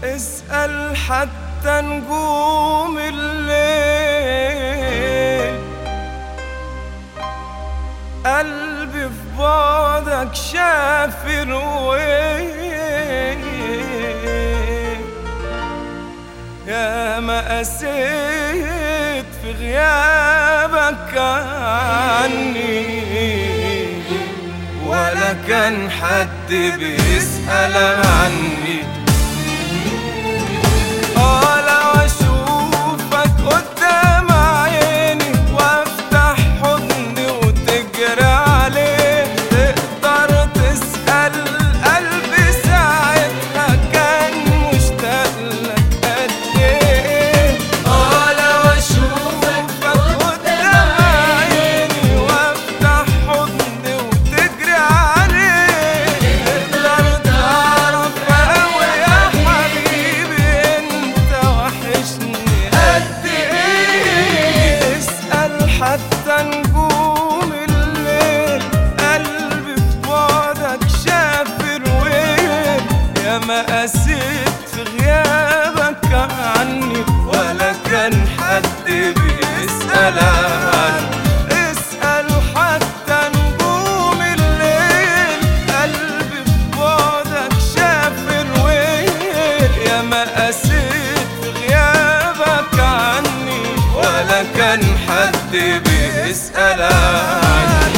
اسأل حتى نجوم الليل قلبي في بعدك شاف الويل يا ما قسيت في غيابك عني ولا كان حد بيسأل عني آه لو أشوفك قدام عيني وأفتح حضني وتجري عليه تقدر تسأل قلبي ساعتها كان مشتاق لك قد إيه آه لو أشوفك قدام عيني وأفتح حضني وتجري عليه تقدر تعرف أوي يا حبيبي أنت وحشني قد إيه اسأل حتى نجوم الليل قلبي في بعدك شاف الويل يا ما قسيت في غيابك عني ولا كان حد بيسأل عني اسأل حتى نجوم الليل قلبي في بعدك شاف الويل يا ما قسيت في غيابك عني ولا كان حد بيسأل عني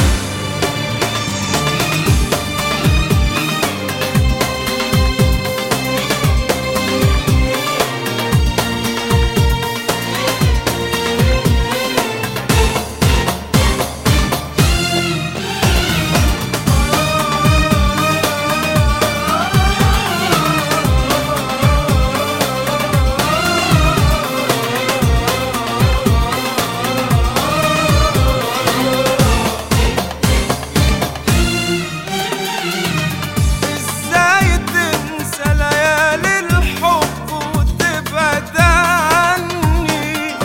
ازاي تنسى ليالي الحب وتبعد عني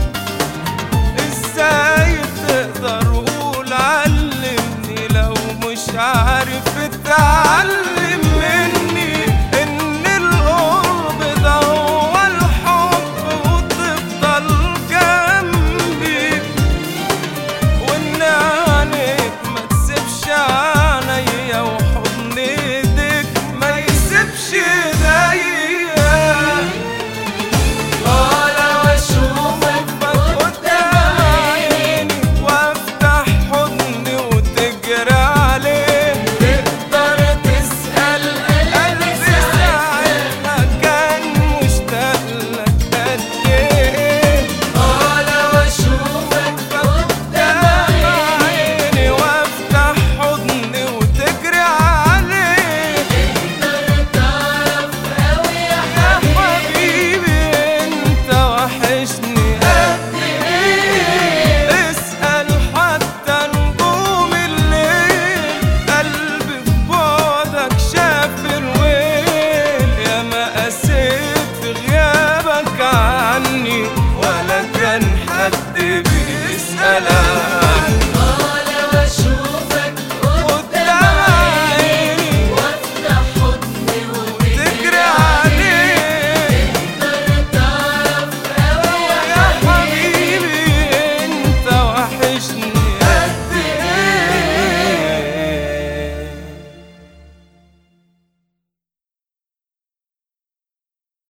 ازاي تقدر قول علمني لو مش عارف تتعلم مني ان القرب ده هو الحب وتفضل جنبي وان عينيك ما تسيبش عينيا وحضن ايديك ما يسيبش ايديا اه لو اشوفك قدام عيني وافتح حضني وتجري عليه تقدر تسأل قلبي ساعتها كان مشتاق لك قد ايه اه لو اشوفك قدام عيني وافتح حضني وتجري عليه يا حبيبي انت وحشني قد ايه اسأل حتى نجوم الليل قلبي في بعدك شاف الويل يا ما قسيت في غيابك عني ولا كان حد بيسأل